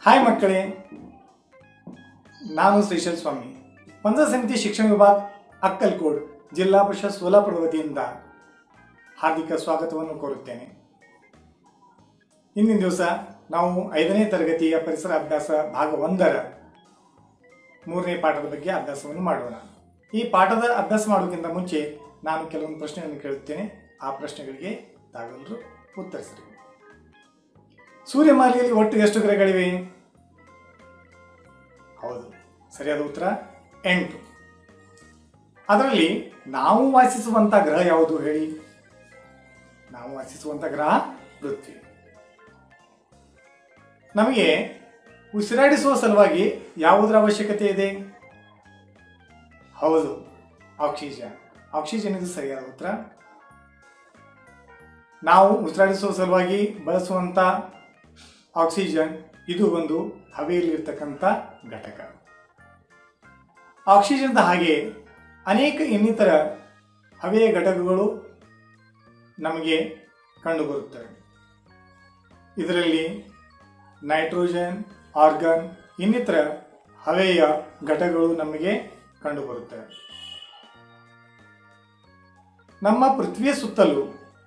hi ಮಕ್ಕಳೇ ನಾನು ಶ್ರೀಶೈಲ್ ಸ್ವಾಮಿ ಪಂಚ ಸಮಿತಿ ಶಿಕ್ಷಣ ವಿಭಾಗ ಅಕ್ಕಲ್ಕೋಡ್ ಜಿಲ್ಲಾ ಪರಿಷತ್ ಸೋಲಾಪುರ ವತಿಯಿಂದ ಹಾರ್ದಿಕ ಸ್ವಾಗತವನ್ನು ಕೋರುತ್ತೇನೆ ಇಂದಿನ ದಿವಸ ನಾವು ಐದನೇ ತರಗತಿಯ ಪರಿಸರ ಅಭ್ಯಾಸ ಭಾಗ ಒಂದರ ಮೂರನೇ ಪಾಠದ ಬಗ್ಗೆ ಅಭ್ಯಾಸವನ್ನು ಮಾಡೋಣ ಈ ಪಾಠದ ಅಭ್ಯಾಸ ಮಾಡೋಕ್ಕಿಂತ ಮುಂಚೆ ನಾನು ಕೆಲವೊಂದು ಪ್ರಶ್ನೆಗಳನ್ನು ಕೇಳುತ್ತೇನೆ ಆ ಪ್ರಶ್ನೆಗಳಿಗೆ ತಾವೆಲ್ಲರೂ ಉತ್ತರಿಸಿರಿ ಸೂರ್ಯಮಾಲೆಯಲ್ಲಿ ಒಟ್ಟು ಎಷ್ಟು ಗ್ರಹಗಳಿವೆ ಹೌದು ಸರಿಯಾದ ಉತ್ತರ ಎಂಟು ಅದರಲ್ಲಿ ನಾವು ವಾಸಿಸುವಂತ ಗ್ರಹ ಯಾವುದು ಹೇಳಿ ನಾವು ವಾಸಿಸುವಂತ ಗ್ರಹ ಪೃಥ್ವಿ ನಮಗೆ ಉಸಿರಾಡಿಸುವ ಸಲುವಾಗಿ ಯಾವುದರ ಅವಶ್ಯಕತೆ ಇದೆ ಹೌದು ಆಕ್ಸಿಜನ್ ಆಕ್ಸಿಜನ್ ಇದು ಸರಿಯಾದ ಉತ್ತರ ನಾವು ಉಸಿರಾಡಿಸುವ ಸಲುವಾಗಿ ಬಳಸುವಂತ ಆಕ್ಸಿಜನ್ ಇದು ಒಂದು ಹವೆಯಲ್ಲಿರ್ತಕ್ಕಂಥ ಘಟಕ ಆಕ್ಸಿಜನ್ದ ಹಾಗೆ ಅನೇಕ ಇನ್ನಿತರ ಹವೆಯ ಘಟಕಗಳು ನಮಗೆ ಕಂಡುಬರುತ್ತವೆ ಇದರಲ್ಲಿ ನೈಟ್ರೋಜನ್ ಆರ್ಗನ್ ಇನ್ನಿತರ ಹವೆಯ ಘಟಕಗಳು ನಮಗೆ ಕಂಡುಬರುತ್ತವೆ ನಮ್ಮ ಪೃಥ್ವಿಯ ಸುತ್ತಲೂ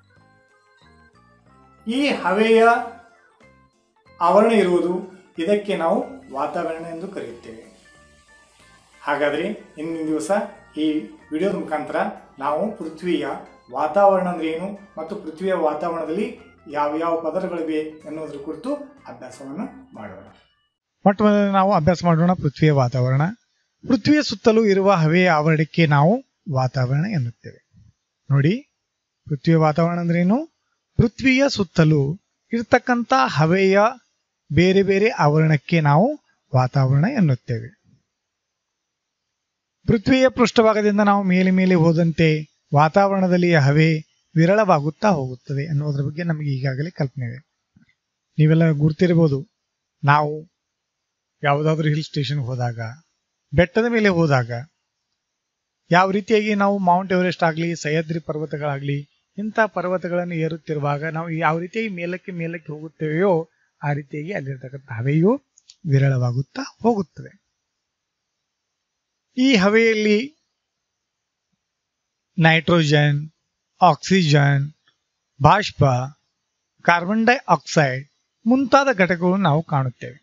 ಈ ಹವೆಯ ಆವರಣ ಇರುವುದು ಇದಕ್ಕೆ ನಾವು ವಾತಾವರಣ ಎಂದು ಕರೆಯುತ್ತೇವೆ ಹಾಗಾದರೆ ಇಂದಿನ ದಿವಸ ಈ ವಿಡಿಯೋದ ಮುಖಾಂತರ ನಾವು ಪೃಥ್ವಿಯ ವಾತಾವರಣ ಅಂದ್ರೆ ಏನು ಮತ್ತು ಪೃಥ್ವಿಯ ವಾತಾವರಣದಲ್ಲಿ ಯಾವ ಯಾವ ಪದರಗಳಿವೆ ಎನ್ನುವುದರ ಕುರಿತು ಅಭ್ಯಾಸವನ್ನು ಮಾಡೋಣ ಮೊಟ್ಟ ಮೊದಲು ನಾವು ಅಭ್ಯಾಸ ಮಾಡೋಣ ಪೃಥ್ವಿಯ ವಾತಾವರಣ ಪೃಥ್ವಿಯ ಸುತ್ತಲೂ ಇರುವ ಹವೆಯ ಆವರಣಕ್ಕೆ ನಾವು ವಾತಾವರಣ ಎನ್ನುತ್ತೇವೆ ನೋಡಿ ಪೃಥ್ವಿಯ ವಾತಾವರಣ ಅಂದ್ರೇನು ಪೃಥ್ವಿಯ ಸುತ್ತಲೂ ಇರ್ತಕ್ಕಂಥ ಹವೆಯ ಬೇರೆ ಬೇರೆ ಆವರಣಕ್ಕೆ ನಾವು ವಾತಾವರಣ ಎನ್ನುತ್ತೇವೆ ಪೃಥ್ವಿಯ ಪೃಷ್ಠಭಾಗದಿಂದ ನಾವು ಮೇಲೆ ಮೇಲೆ ಹೋದಂತೆ ವಾತಾವರಣದಲ್ಲಿ ಹವೆ ವಿರಳವಾಗುತ್ತಾ ಹೋಗುತ್ತದೆ ಅನ್ನೋದ್ರ ಬಗ್ಗೆ ನಮಗೆ ಈಗಾಗಲೇ ಕಲ್ಪನೆ ಇದೆ ನೀವೆಲ್ಲ ಗುರ್ತಿರ್ಬೋದು ನಾವು ಯಾವುದಾದ್ರೂ ಹಿಲ್ ಸ್ಟೇಷನ್ ಹೋದಾಗ ಬೆಟ್ಟದ ಮೇಲೆ ಹೋದಾಗ ಯಾವ ರೀತಿಯಾಗಿ ನಾವು ಮೌಂಟ್ ಎವರೆಸ್ಟ್ ಆಗಲಿ ಸಹ್ಯಾದ್ರಿ ಪರ್ವತಗಳಾಗಲಿ ಇಂಥ ಪರ್ವತಗಳನ್ನು ಏರುತ್ತಿರುವಾಗ ನಾವು ಯಾವ ರೀತಿಯಾಗಿ ಮೇಲಕ್ಕೆ ಮೇಲಕ್ಕೆ ಹೋಗುತ್ತೇವೆಯೋ ಆ ರೀತಿಯಾಗಿ ಅಲ್ಲಿರ್ತಕ್ಕಂಥ ಹವೆಯು ವಿರಳವಾಗುತ್ತಾ ಹೋಗುತ್ತದೆ ಈ ಹವೆಯಲ್ಲಿ ನೈಟ್ರೋಜನ್ ಆಕ್ಸಿಜನ್ ಬಾಷ್ಪ ಕಾರ್ಬನ್ ಡೈಆಕ್ಸೈಡ್ ಮುಂತಾದ ಘಟಕಗಳು ನಾವು ಕಾಣುತ್ತೇವೆ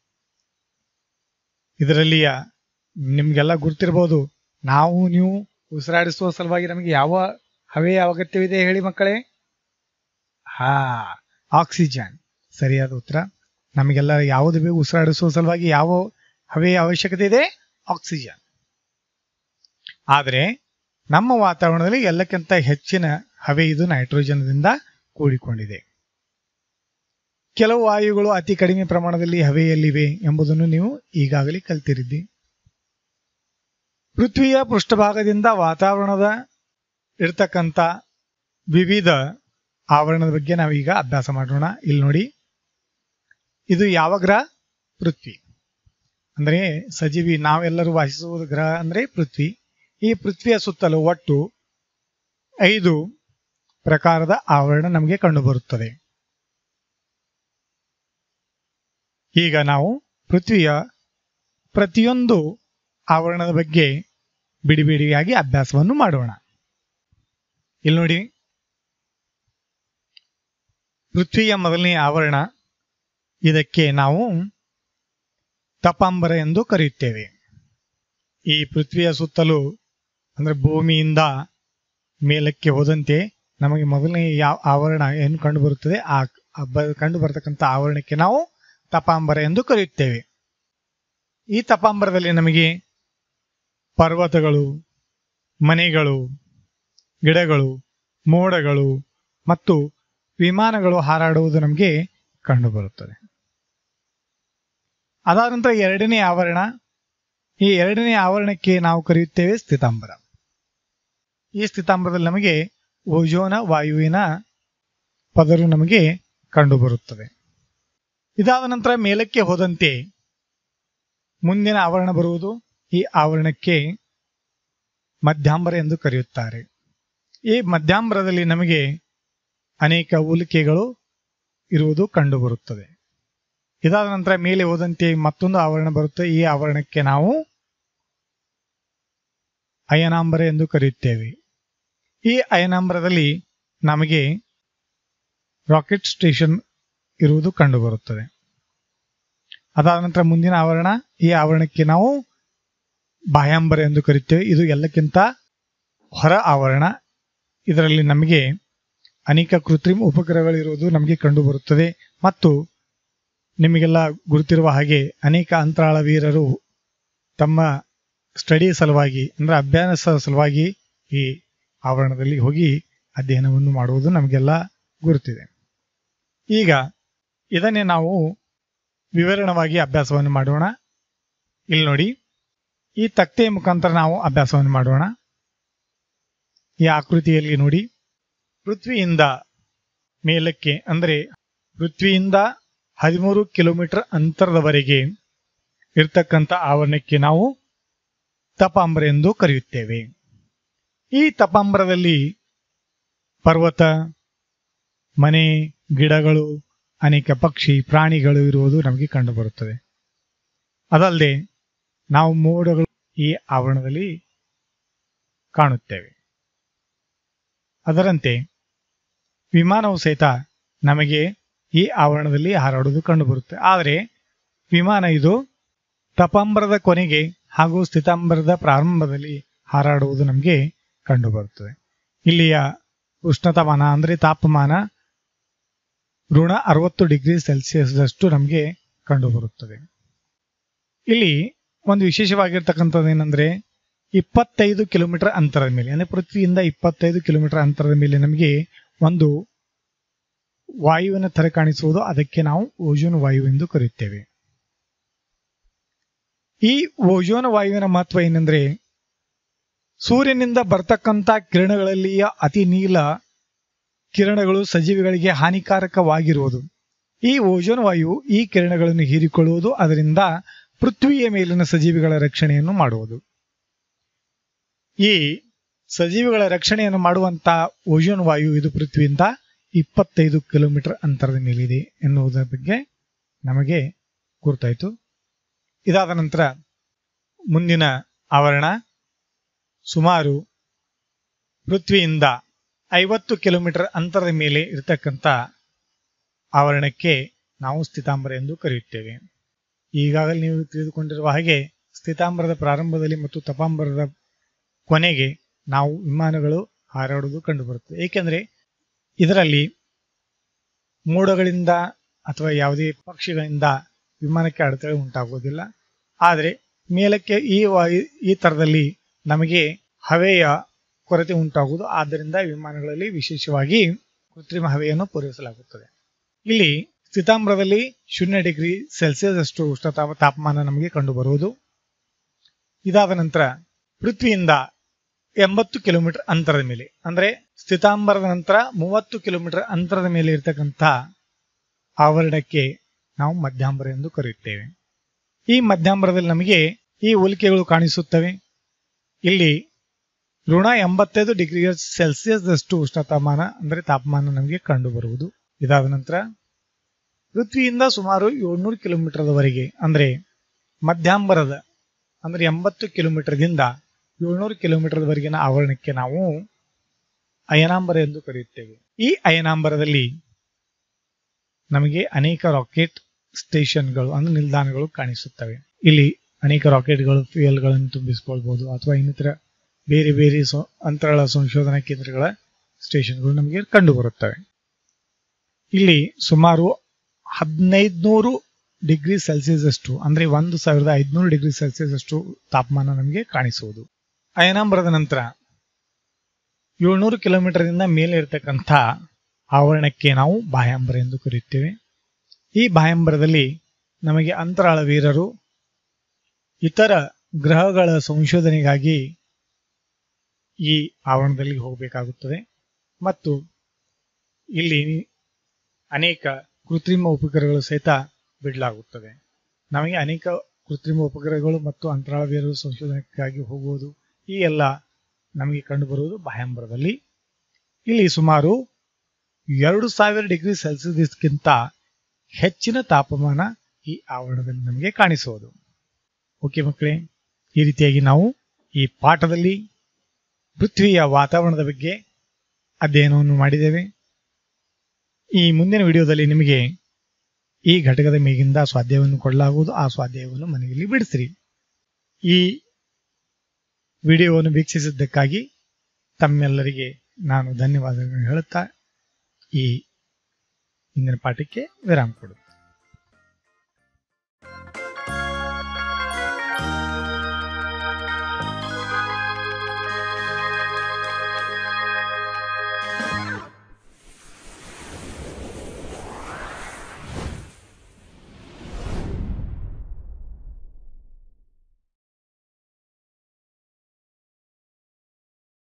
ಇದರಲ್ಲಿಯ ನಿಮ್ಗೆಲ್ಲ ಗುರ್ತಿರ್ಬೋದು ನಾವು ನೀವು ಉಸಿರಾಡಿಸುವ ಸಲುವಾಗಿ ನಮಗೆ ಯಾವ ಹವೆಯ ಅಗತ್ಯವಿದೆ ಹೇಳಿ ಮಕ್ಕಳೇ ಹಾ ಆಕ್ಸಿಜನ್ ಸರಿಯಾದ ಉತ್ತರ ನಮಗೆಲ್ಲ ಯಾವುದು ಬೇಕು ಉಸಿರಾಡಿಸುವ ಸಲುವಾಗಿ ಯಾವ ಹವೆಯ ಅವಶ್ಯಕತೆ ಇದೆ ಆಕ್ಸಿಜನ್ ಆದರೆ ನಮ್ಮ ವಾತಾವರಣದಲ್ಲಿ ಎಲ್ಲಕ್ಕಿಂತ ಹೆಚ್ಚಿನ ಹವೆ ಇದು ನೈಟ್ರೋಜನ್ದಿಂದ ಕೂಡಿಕೊಂಡಿದೆ ಕೆಲವು ವಾಯುಗಳು ಅತಿ ಕಡಿಮೆ ಪ್ರಮಾಣದಲ್ಲಿ ಹವೆಯಲ್ಲಿವೆ ಎಂಬುದನ್ನು ನೀವು ಈಗಾಗಲೇ ಕಲ್ತಿರಿದ್ದಿ ಪೃಥ್ವಿಯ ಪೃಷ್ಠಭಾಗದಿಂದ ವಾತಾವರಣದ ಇರ್ತಕ್ಕಂಥ ವಿವಿಧ ಆವರಣದ ಬಗ್ಗೆ ನಾವೀಗ ಅಭ್ಯಾಸ ಮಾಡೋಣ ಇಲ್ಲಿ ನೋಡಿ ಇದು ಯಾವ ಗ್ರಹ ಪೃಥ್ವಿ ಅಂದ್ರೆ ಸಜೀವಿ ನಾವೆಲ್ಲರೂ ವಾಸಿಸುವ ಗ್ರಹ ಅಂದ್ರೆ ಪೃಥ್ವಿ ಈ ಪೃಥ್ವಿಯ ಸುತ್ತಲೂ ಒಟ್ಟು ಐದು ಪ್ರಕಾರದ ಆವರಣ ನಮಗೆ ಕಂಡುಬರುತ್ತದೆ ಈಗ ನಾವು ಪೃಥ್ವಿಯ ಪ್ರತಿಯೊಂದು ಆವರಣದ ಬಗ್ಗೆ ಬಿಡಿ ಬಿಡಿಯಾಗಿ ಅಭ್ಯಾಸವನ್ನು ಮಾಡೋಣ ಇಲ್ಲಿ ನೋಡಿ ಪೃಥ್ವಿಯ ಮೊದಲನೇ ಆವರಣ ಇದಕ್ಕೆ ನಾವು ತಪಾಂಬರ ಎಂದು ಕರೆಯುತ್ತೇವೆ ಈ ಪೃಥ್ವಿಯ ಸುತ್ತಲೂ ಅಂದ್ರೆ ಭೂಮಿಯಿಂದ ಮೇಲಕ್ಕೆ ಹೋದಂತೆ ನಮಗೆ ಮೊದಲನೇ ಯಾವ ಆವರಣ ಏನು ಕಂಡು ಬರುತ್ತದೆ ಆ ಕಂಡು ಬರತಕ್ಕಂಥ ಆವರಣಕ್ಕೆ ನಾವು ತಪಾಂಬರ ಎಂದು ಕರೆಯುತ್ತೇವೆ ಈ ತಪಾಂಬರದಲ್ಲಿ ನಮಗೆ ಪರ್ವತಗಳು ಮನೆಗಳು ಗಿಡಗಳು ಮೋಡಗಳು ಮತ್ತು ವಿಮಾನಗಳು ಹಾರಾಡುವುದು ನಮಗೆ ಕಂಡುಬರುತ್ತದೆ ಅದಾದ ನಂತರ ಎರಡನೇ ಆವರಣ ಈ ಎರಡನೇ ಆವರಣಕ್ಕೆ ನಾವು ಕರೆಯುತ್ತೇವೆ ಸ್ಥಿತಾಂಬರ ಈ ಸ್ಥಿತಾಂಬರದಲ್ಲಿ ನಮಗೆ ಓಜೋನ ವಾಯುವಿನ ಪದರು ನಮಗೆ ಕಂಡುಬರುತ್ತದೆ ಇದಾದ ನಂತರ ಮೇಲಕ್ಕೆ ಹೋದಂತೆ ಮುಂದಿನ ಆವರಣ ಬರುವುದು ಈ ಆವರಣಕ್ಕೆ ಮಧ್ಯಾಂಬರ ಎಂದು ಕರೆಯುತ್ತಾರೆ ಈ ಮಧ್ಯಾಂಬರದಲ್ಲಿ ನಮಗೆ ಅನೇಕ ಉಲಿಕೆಗಳು ಇರುವುದು ಕಂಡುಬರುತ್ತದೆ ಇದಾದ ನಂತರ ಮೇಲೆ ಹೋದಂತೆ ಮತ್ತೊಂದು ಆವರಣ ಬರುತ್ತೆ ಈ ಆವರಣಕ್ಕೆ ನಾವು ಅಯನಾಂಬರ ಎಂದು ಕರೆಯುತ್ತೇವೆ ಈ ಅಯನಾಂಬರದಲ್ಲಿ ನಮಗೆ ರಾಕೆಟ್ ಸ್ಟೇಷನ್ ಇರುವುದು ಕಂಡುಬರುತ್ತದೆ ಅದಾದ ನಂತರ ಮುಂದಿನ ಆವರಣ ಈ ಆವರಣಕ್ಕೆ ನಾವು ಬಾಯಾಂಬರ ಎಂದು ಕರೆಯುತ್ತೇವೆ ಇದು ಎಲ್ಲಕ್ಕಿಂತ ಹೊರ ಆವರಣ ಇದರಲ್ಲಿ ನಮಗೆ ಅನೇಕ ಕೃತ್ರಿಮ ಉಪಗ್ರಹಗಳಿರುವುದು ನಮಗೆ ಕಂಡುಬರುತ್ತದೆ ಮತ್ತು ನಿಮಗೆಲ್ಲ ಗುರುತಿರುವ ಹಾಗೆ ಅನೇಕ ಅಂತರಾಳ ವೀರರು ತಮ್ಮ ಸ್ಟಡಿ ಸಲುವಾಗಿ ಅಂದ್ರೆ ಅಭ್ಯಾಸ ಸಲುವಾಗಿ ಈ ಆವರಣದಲ್ಲಿ ಹೋಗಿ ಅಧ್ಯಯನವನ್ನು ಮಾಡುವುದು ನಮಗೆಲ್ಲ ಗುರುತಿದೆ ಈಗ ಇದನ್ನೇ ನಾವು ವಿವರಣವಾಗಿ ಅಭ್ಯಾಸವನ್ನು ಮಾಡೋಣ ಇಲ್ಲಿ ನೋಡಿ ಈ ತಕ್ತೆಯ ಮುಖಾಂತರ ನಾವು ಅಭ್ಯಾಸವನ್ನು ಮಾಡೋಣ ಈ ಆಕೃತಿಯಲ್ಲಿ ನೋಡಿ ಪೃಥ್ವಿಯಿಂದ ಮೇಲಕ್ಕೆ ಅಂದರೆ ಪೃಥ್ವಿಯಿಂದ ಹದಿಮೂರು ಕಿಲೋಮೀಟರ್ ಅಂತರದವರೆಗೆ ಇರ್ತಕ್ಕಂಥ ಆವರಣಕ್ಕೆ ನಾವು ತಪಾಂಬರ ಎಂದು ಕರೆಯುತ್ತೇವೆ ಈ ತಪಾಂಬರದಲ್ಲಿ ಪರ್ವತ ಮನೆ ಗಿಡಗಳು ಅನೇಕ ಪಕ್ಷಿ ಪ್ರಾಣಿಗಳು ಇರುವುದು ನಮಗೆ ಕಂಡುಬರುತ್ತದೆ ಅದಲ್ಲದೆ ನಾವು ಮೋಡಗಳು ಈ ಆವರಣದಲ್ಲಿ ಕಾಣುತ್ತೇವೆ ಅದರಂತೆ ವಿಮಾನವು ಸಹಿತ ನಮಗೆ ಈ ಆವರಣದಲ್ಲಿ ಹಾರಾಡುವುದು ಕಂಡುಬರುತ್ತೆ ಆದರೆ ವಿಮಾನ ಇದು ತಪಾಂಬರದ ಕೊನೆಗೆ ಹಾಗೂ ಸ್ಥಿತಾಂಬರದ ಪ್ರಾರಂಭದಲ್ಲಿ ಹಾರಾಡುವುದು ನಮಗೆ ಕಂಡುಬರುತ್ತದೆ ಇಲ್ಲಿಯ ಉಷ್ಣತಾಮಾನ ಅಂದರೆ ತಾಪಮಾನ ಋಣ ಅರವತ್ತು ಡಿಗ್ರಿ ಸೆಲ್ಸಿಯಸ್ದಷ್ಟು ನಮಗೆ ಕಂಡುಬರುತ್ತದೆ ಇಲ್ಲಿ ಒಂದು ವಿಶೇಷವಾಗಿರ್ತಕ್ಕಂಥದ್ದು ಏನಂದ್ರೆ ಇಪ್ಪತ್ತೈದು ಕಿಲೋಮೀಟರ್ ಅಂತರದ ಮೇಲೆ ಅಂದ್ರೆ ಪೃಥ್ವಿಯಿಂದ ಇಪ್ಪತ್ತೈದು ಕಿಲೋಮೀಟರ್ ಅಂತರದ ಮೇಲೆ ನಮಗೆ ಒಂದು ವಾಯುವಿನ ತರ ಕಾಣಿಸುವುದು ಅದಕ್ಕೆ ನಾವು ಓಜೋನ್ ವಾಯು ಎಂದು ಕರೆಯುತ್ತೇವೆ ಈ ಓಜೋನ್ ವಾಯುವಿನ ಮಹತ್ವ ಏನಂದ್ರೆ ಸೂರ್ಯನಿಂದ ಬರ್ತಕ್ಕಂಥ ಕಿರಣಗಳಲ್ಲಿಯ ಅತಿ ನೀಲ ಕಿರಣಗಳು ಸಜೀವಿಗಳಿಗೆ ಹಾನಿಕಾರಕವಾಗಿರುವುದು ಈ ಓಜೋನ್ ವಾಯು ಈ ಕಿರಣಗಳನ್ನು ಹೀರಿಕೊಳ್ಳುವುದು ಅದರಿಂದ ಪೃಥ್ವಿಯ ಮೇಲಿನ ಸಜೀವಿಗಳ ರಕ್ಷಣೆಯನ್ನು ಮಾಡುವುದು ಈ ಸಜೀವಿಗಳ ರಕ್ಷಣೆಯನ್ನು ಮಾಡುವಂತ ಓಜೋನ್ ವಾಯು ಇದು ಪೃಥ್ವಿಯಿಂದ ಇಪ್ಪತ್ತೈದು ಕಿಲೋಮೀಟರ್ ಅಂತರದ ಮೇಲಿದೆ ಎನ್ನುವುದರ ಬಗ್ಗೆ ನಮಗೆ ಗುರ್ತಾಯಿತು ಇದಾದ ನಂತರ ಮುಂದಿನ ಆವರಣ ಸುಮಾರು ಪೃಥ್ವಿಯಿಂದ ಐವತ್ತು ಕಿಲೋಮೀಟರ್ ಅಂತರದ ಮೇಲೆ ಇರತಕ್ಕಂಥ ಆವರಣಕ್ಕೆ ನಾವು ಸ್ಥಿತಾಂಬರ ಎಂದು ಕರೆಯುತ್ತೇವೆ ಈಗಾಗಲೇ ನೀವು ತಿಳಿದುಕೊಂಡಿರುವ ಹಾಗೆ ಸ್ಥಿತಾಂಬರದ ಪ್ರಾರಂಭದಲ್ಲಿ ಮತ್ತು ತಪಾಂಬರದ ಕೊನೆಗೆ ನಾವು ವಿಮಾನಗಳು ಹಾರಾಡುವುದು ಕಂಡುಬರುತ್ತದೆ ಏಕೆಂದರೆ ಇದರಲ್ಲಿ ಮೋಡಗಳಿಂದ ಅಥವಾ ಯಾವುದೇ ಪಕ್ಷಿಗಳಿಂದ ವಿಮಾನಕ್ಕೆ ಅಡೆತಡೆ ಉಂಟಾಗುವುದಿಲ್ಲ ಆದರೆ ಮೇಲಕ್ಕೆ ಈ ವಾಯು ಈ ತರದಲ್ಲಿ ನಮಗೆ ಹವೆಯ ಕೊರತೆ ಉಂಟಾಗುವುದು ಆದ್ದರಿಂದ ವಿಮಾನಗಳಲ್ಲಿ ವಿಶೇಷವಾಗಿ ಕೃತ್ರಿಮ ಹವೆಯನ್ನು ಪೂರೈಸಲಾಗುತ್ತದೆ ಇಲ್ಲಿ ಸ್ಥಿತಾಂಬರದಲ್ಲಿ ಶೂನ್ಯ ಡಿಗ್ರಿ ಸೆಲ್ಸಿಯಸ್ ಅಷ್ಟು ಉಷ್ಣ ತಾಪಮಾನ ನಮಗೆ ಕಂಡುಬರುವುದು ಇದಾದ ನಂತರ ಪೃಥ್ವಿಯಿಂದ ಎಂಬತ್ತು ಕಿಲೋಮೀಟರ್ ಅಂತರದ ಮೇಲೆ ಅಂದ್ರೆ ಸ್ಥಿತಾಂಬರದ ನಂತರ ಮೂವತ್ತು ಕಿಲೋಮೀಟರ್ ಅಂತರದ ಮೇಲೆ ಇರತಕ್ಕಂಥ ಆವರಣಕ್ಕೆ ನಾವು ಮಧ್ಯಾಂಬರ ಎಂದು ಕರೆಯುತ್ತೇವೆ ಈ ಮಧ್ಯಾಂಬರದಲ್ಲಿ ನಮಗೆ ಈ ಹೋಲಿಕೆಗಳು ಕಾಣಿಸುತ್ತವೆ ಇಲ್ಲಿ ಋಣ ಎಂಬತ್ತೈದು ಡಿಗ್ರಿ ಸೆಲ್ಸಿಯಸ್ ಅಷ್ಟು ಉಷ್ಣತಾಮಾನ ಅಂದ್ರೆ ತಾಪಮಾನ ನಮಗೆ ಕಂಡು ಬರುವುದು ಇದಾದ ನಂತರ ಪೃಥ್ವಿಯಿಂದ ಸುಮಾರು ಏಳ್ನೂರು ಕಿಲೋಮೀಟರ್ವರೆಗೆ ಅಂದ್ರೆ ಮಧ್ಯಾಂಬರದ ಅಂದ್ರೆ ಎಂಬತ್ತು ಕಿಲೋಮೀಟರ್ದಿಂದ ಏಳ್ನೂರು ಕಿಲೋಮೀಟರ್ವರೆಗಿನ ಆವರಣಕ್ಕೆ ನಾವು ಅಯನಾಂಬರ ಎಂದು ಕರೆಯುತ್ತೇವೆ ಈ ಅಯನಾಂಬರದಲ್ಲಿ ನಮಗೆ ಅನೇಕ ರಾಕೆಟ್ ಸ್ಟೇಷನ್ಗಳು ಅಂದ್ರೆ ನಿಲ್ದಾಣಗಳು ಕಾಣಿಸುತ್ತವೆ ಇಲ್ಲಿ ಅನೇಕ ರಾಕೆಟ್ಗಳು ಫ್ಯೂಯಲ್ಗಳನ್ನು ತುಂಬಿಸಿಕೊಳ್ಬಹುದು ಅಥವಾ ಇನ್ನಿತರ ಬೇರೆ ಬೇರೆ ಅಂತರಾಳ ಸಂಶೋಧನಾ ಕೇಂದ್ರಗಳ ಸ್ಟೇಷನ್ಗಳು ನಮಗೆ ಕಂಡು ಬರುತ್ತವೆ ಇಲ್ಲಿ ಸುಮಾರು ಹದಿನೈದುನೂರು ಡಿಗ್ರಿ ಸೆಲ್ಸಿಯಸ್ ಅಷ್ಟು ಅಂದ್ರೆ ಒಂದು ಸಾವಿರದ ಐದುನೂರು ಡಿಗ್ರಿ ಸೆಲ್ಸಿಯಸ್ ಅಷ್ಟು ತಾಪಮಾನ ನಮಗೆ ಕಾಣಿಸುವುದು ಅಯನಾಂಬರದ ನಂತರ ಏಳ್ನೂರು ಕಿಲೋಮೀಟರ್ದಿಂದ ಮೇಲೆ ಇರತಕ್ಕಂಥ ಆವರಣಕ್ಕೆ ನಾವು ಬಾಯಾಂಬರ ಎಂದು ಕರೆಯುತ್ತೇವೆ ಈ ಬಾಯಾಂಬರದಲ್ಲಿ ನಮಗೆ ಅಂತರಾಳ ವೀರರು ಇತರ ಗ್ರಹಗಳ ಸಂಶೋಧನೆಗಾಗಿ ಈ ಆವರಣದಲ್ಲಿ ಹೋಗಬೇಕಾಗುತ್ತದೆ ಮತ್ತು ಇಲ್ಲಿ ಅನೇಕ ಕೃತ್ರಿಮ ಉಪಗ್ರಹಗಳು ಸಹಿತ ಬಿಡಲಾಗುತ್ತದೆ ನಮಗೆ ಅನೇಕ ಕೃತ್ರಿಮ ಉಪಗ್ರಹಗಳು ಮತ್ತು ಅಂತರಾಳ ವೀರರು ಸಂಶೋಧನೆಗಾಗಿ ಹೋಗುವುದು ಈ ಎಲ್ಲ ನಮಗೆ ಕಂಡುಬರುವುದು ಬಾಯಾಂಬರದಲ್ಲಿ ಇಲ್ಲಿ ಸುಮಾರು ಎರಡು ಸಾವಿರ ಡಿಗ್ರಿ ಸೆಲ್ಸಿಯಸ್ಗಿಂತ ಹೆಚ್ಚಿನ ತಾಪಮಾನ ಈ ಆವರಣದಲ್ಲಿ ನಮಗೆ ಕಾಣಿಸುವುದು ಓಕೆ ಮಕ್ಕಳೇ ಈ ರೀತಿಯಾಗಿ ನಾವು ಈ ಪಾಠದಲ್ಲಿ ಪೃಥ್ವಿಯ ವಾತಾವರಣದ ಬಗ್ಗೆ ಅಧ್ಯಯನವನ್ನು ಮಾಡಿದ್ದೇವೆ ಈ ಮುಂದಿನ ವಿಡಿಯೋದಲ್ಲಿ ನಿಮಗೆ ಈ ಘಟಕದ ಮೇಗಿಂದ ಸ್ವಾಧ್ಯಾಯವನ್ನು ಕೊಡಲಾಗುವುದು ಆ ಸ್ವಾಧ್ಯಾಯವನ್ನು ಮನೆಯಲ್ಲಿ ಬಿಡಿಸಿರಿ ಈ ವಿಡಿಯೋವನ್ನು ವೀಕ್ಷಿಸಿದ್ದಕ್ಕಾಗಿ ತಮ್ಮೆಲ್ಲರಿಗೆ ನಾನು ಧನ್ಯವಾದಗಳನ್ನು ಹೇಳುತ್ತಾ ಈ ಇಂದಿನ ಪಾಠಕ್ಕೆ ವಿರಾಮ ಕೊಡು